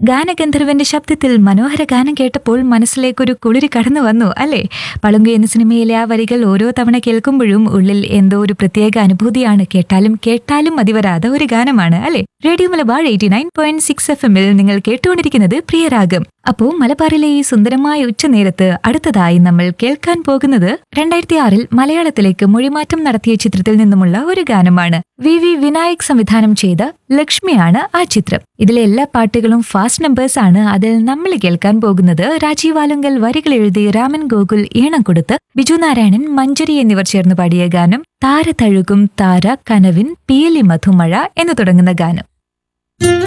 ഗാനഗന്ധർവന്റെ ശബ്ദത്തിൽ മനോഹര ഗാനം കേട്ടപ്പോൾ മനസ്സിലേക്കൊരു കുളിരി കടന്നു വന്നു അല്ലേ പളുങ്കു എന്ന സിനിമയിലെ ആ വരികൾ ഓരോ തവണ കേൾക്കുമ്പോഴും ഉള്ളിൽ എന്തോ ഒരു പ്രത്യേക അനുഭൂതിയാണ് കേട്ടാലും കേട്ടാലും മതിവരാത്ത ഒരു ഗാനമാണ് അല്ലേ radio Malabar eighty nine point six F എമ്മിൽ നിങ്ങൾ കേട്ടുകൊണ്ടിരിക്കുന്നത് പ്രിയരാഗം അപ്പോ മലബാറിലെ ഈ സുന്ദരമായ ഉച്ചനേരത്ത് അടുത്തതായി നമ്മൾ കേൾക്കാൻ പോകുന്നത് രണ്ടായിരത്തി ആറിൽ മലയാളത്തിലേക്ക് മൊഴിമാറ്റം നടത്തിയ ചിത്രത്തിൽ നിന്നുമുള്ള ഒരു ഗാനമാണ് വി വി വിനായക് സംവിധാനം ചെയ്ത ലക്ഷ്മിയാണ് ആ ചിത്രം ഇതിലെ എല്ലാ പാട്ടുകളും ഫാസ്റ്റ് നമ്പേഴ്സ് ആണ് അതിൽ നമ്മൾ കേൾക്കാൻ പോകുന്നത് രാജീവ് ആലുങ്കൽ വരികൾ എഴുതി രാമൻ ഗോകുൽ ഈണം കൊടുത്ത് ബിജു നാരായണൻ മഞ്ജരി എന്നിവർ ചേർന്ന് പാടിയ ഗാനം താര തഴുകും താര കനവിൻ പിയലി മധുമഴ എന്ന് തുടങ്ങുന്ന ഗാനം